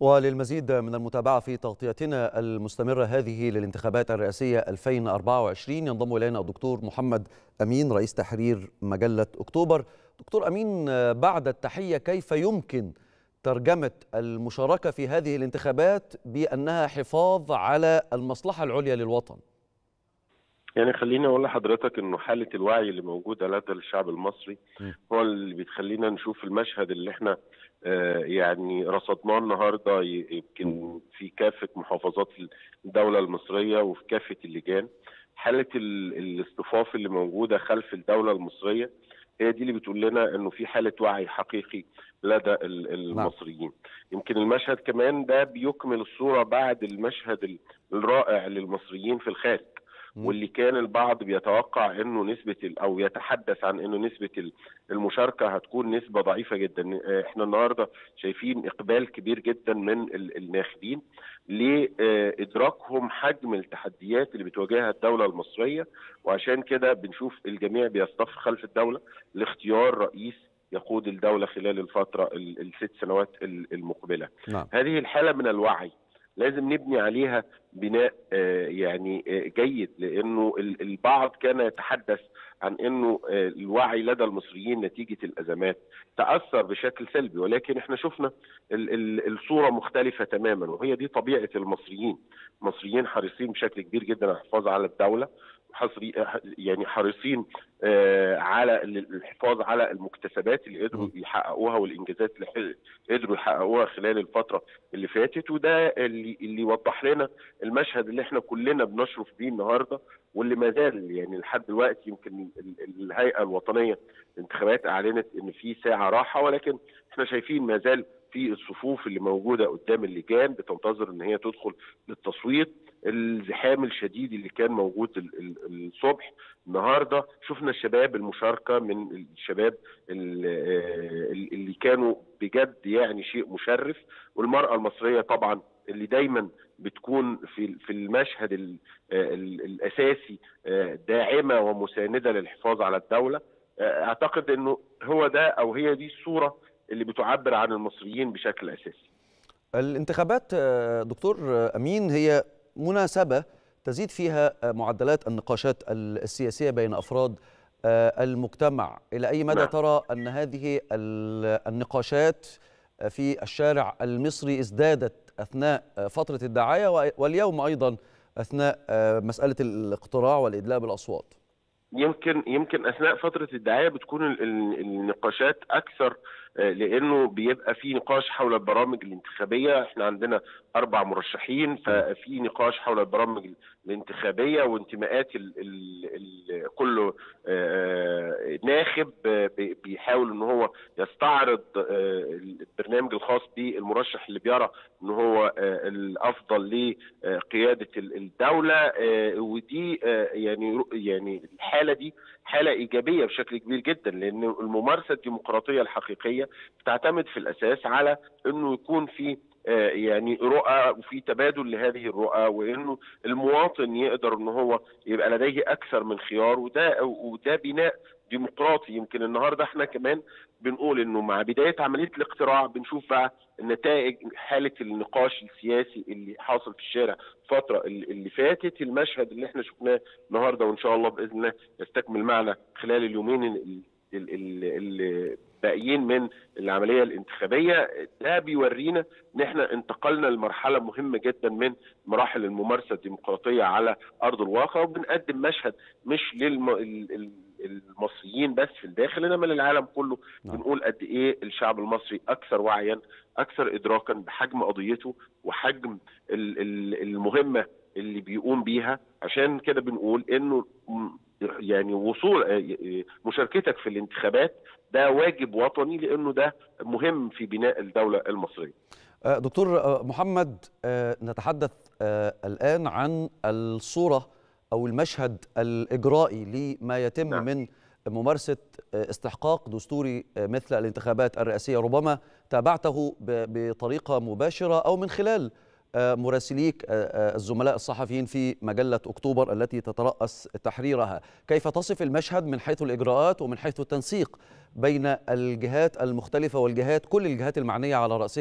وللمزيد من المتابعة في تغطيتنا المستمرة هذه للانتخابات الرئاسية 2024 ينضم إلينا الدكتور محمد أمين رئيس تحرير مجلة أكتوبر دكتور أمين بعد التحية كيف يمكن ترجمة المشاركة في هذه الانتخابات بأنها حفاظ على المصلحة العليا للوطن يعني خليني اقول لحضرتك انه حاله الوعي اللي موجوده لدى الشعب المصري هو اللي بتخلينا نشوف المشهد اللي احنا آه يعني رصدناه النهارده يمكن في كافه محافظات الدوله المصريه وفي كافه اللجان حاله الاصطفاف اللي موجوده خلف الدوله المصريه هي دي اللي بتقول لنا انه في حاله وعي حقيقي لدى المصريين يمكن المشهد كمان ده بيكمل الصوره بعد المشهد الرائع للمصريين في الخارج واللي كان البعض بيتوقع انه نسبه او يتحدث عن انه نسبه المشاركه هتكون نسبه ضعيفه جدا احنا النهارده شايفين اقبال كبير جدا من الناخبين لادراكهم حجم التحديات اللي بتواجهها الدوله المصريه وعشان كده بنشوف الجميع بيصطف خلف الدوله لاختيار رئيس يقود الدوله خلال الفتره الست سنوات المقبله. نعم. هذه الحاله من الوعي لازم نبني عليها بناء يعني جيد لانه البعض كان يتحدث عن انه الوعي لدى المصريين نتيجه الازمات تاثر بشكل سلبي ولكن احنا شفنا الصوره مختلفه تماما وهي دي طبيعه المصريين المصريين حريصين بشكل كبير جدا على الحفاظ على الدوله حصري يعني حريصين على الحفاظ على المكتسبات اللي قدروا يحققوها والانجازات اللي قدروا يحققوها خلال الفتره اللي فاتت وده اللي اللي وضح لنا المشهد اللي احنا كلنا بنشرف بيه النهارده واللي ما زال يعني لحد دلوقتي يمكن الهيئه الوطنيه للانتخابات اعلنت ان في ساعه راحه ولكن احنا شايفين ما زال في الصفوف اللي موجوده قدام اللجان بتنتظر ان هي تدخل للتصويت الزحام الشديد اللي كان موجود الصبح النهارده شفنا الشباب المشاركه من الشباب اللي كانوا بجد يعني شيء مشرف والمراه المصريه طبعا اللي دايما بتكون في في المشهد ال ال الاساسي داعمه ومسانده للحفاظ على الدوله اعتقد انه هو ده او هي دي الصوره اللي بتعبر عن المصريين بشكل اساسي. الانتخابات دكتور امين هي مناسبه تزيد فيها معدلات النقاشات السياسيه بين افراد المجتمع، الى اي مدى نعم. ترى ان هذه النقاشات في الشارع المصري ازدادت اثناء فتره الدعايه واليوم ايضا اثناء مساله الاقتراع والادلاء بالاصوات؟ يمكن يمكن اثناء فتره الدعايه بتكون النقاشات اكثر لانه بيبقى في نقاش حول البرامج الانتخابيه احنا عندنا اربع مرشحين ففي نقاش حول البرامج الانتخابيه وانتماءات ال ال ال كل ناخب بيحاول ان هو يستعرض البرنامج الخاص بالمرشح اللي بيرى ان هو الافضل لقياده الدوله ودي يعني يعني الحاله دي حاله ايجابيه بشكل كبير جدا لان الممارسه الديمقراطيه الحقيقيه بتعتمد في الاساس على انه يكون في يعني رؤى وفي تبادل لهذه الرؤى وانه المواطن يقدر ان هو يبقى لديه اكثر من خيار وده وده بناء ديمقراطي يمكن النهارده احنا كمان بنقول انه مع بدايه عمليه الاقتراع بنشوف بقى النتائج حاله النقاش السياسي اللي حاصل في الشارع الفتره اللي فاتت المشهد اللي احنا شفناه النهارده وان شاء الله باذن الله يستكمل معنا خلال اليومين الباقيين من العمليه الانتخابيه ده بيورينا ان احنا انتقلنا لمرحله مهمه جدا من مراحل الممارسه الديمقراطيه على ارض الواقع وبنقدم مشهد مش للم المصريين بس في الداخل انما للعالم كله نعم. بنقول قد ايه الشعب المصري اكثر وعيا اكثر ادراكا بحجم قضيته وحجم المهمه اللي بيقوم بيها عشان كده بنقول انه يعني وصول مشاركتك في الانتخابات ده واجب وطني لانه ده مهم في بناء الدوله المصريه. دكتور محمد نتحدث الان عن الصوره او المشهد الاجرائي لما يتم نعم. من ممارسه استحقاق دستوري مثل الانتخابات الرئاسيه ربما تابعته بطريقه مباشره او من خلال مراسليك الزملاء الصحفيين في مجله اكتوبر التي تتراس تحريرها، كيف تصف المشهد من حيث الاجراءات ومن حيث التنسيق بين الجهات المختلفه والجهات كل الجهات المعنيه على راسهم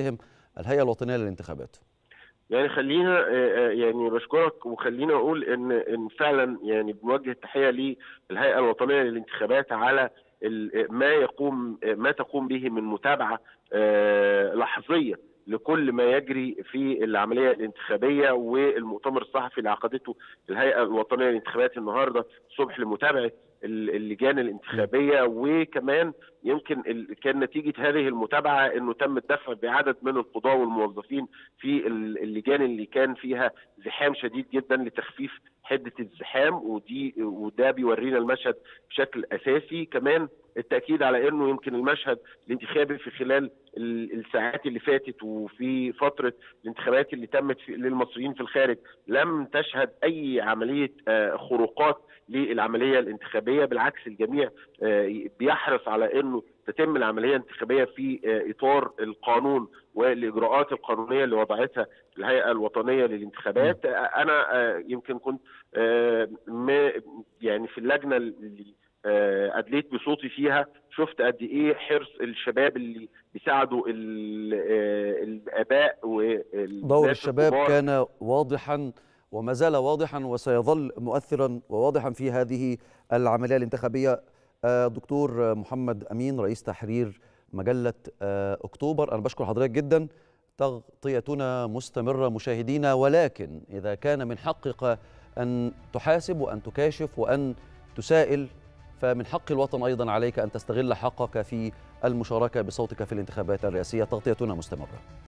الهيئه الوطنيه للانتخابات يعني خلينا يعني بشكرك وخلينا اقول ان ان فعلا يعني بنوجه التحيه للهيئه الوطنيه للانتخابات على ما يقوم ما تقوم به من متابعه لحظيه لكل ما يجري في العمليه الانتخابيه والمؤتمر الصحفي اللي عقدته الهيئه الوطنيه للانتخابات النهارده الصبح لمتابعه اللجان الانتخابيه وكمان يمكن كان نتيجه هذه المتابعه انه تم الدفع بعدد من القضاه والموظفين في اللجان اللي كان فيها زحام شديد جدا لتخفيف حده الزحام ودي وده بيورينا المشهد بشكل اساسي كمان التاكيد على انه يمكن المشهد الانتخابي في خلال الساعات اللي فاتت وفي فتره الانتخابات اللي تمت في للمصريين في الخارج لم تشهد اي عمليه خروقات للعمليه الانتخابيه بالعكس الجميع بيحرص على انه تتم العمليه الانتخابيه في اطار القانون والاجراءات القانونيه اللي وضعتها الهيئه الوطنيه للانتخابات انا يمكن كنت يعني في اللجنه اللي ادليت بصوتي فيها شفت قد ايه حرص الشباب اللي بيساعدوا الاباء دور الشباب كان واضحا وما زال واضحا وسيظل مؤثرا وواضحا في هذه العمليه الانتخابيه دكتور محمد امين رئيس تحرير مجله اكتوبر انا بشكر حضرتك جدا تغطيتنا مستمره مشاهدينا ولكن اذا كان من حقك ان تحاسب وان تكاشف وان تسائل فمن حق الوطن ايضا عليك ان تستغل حقك في المشاركه بصوتك في الانتخابات الرئاسيه تغطيتنا مستمره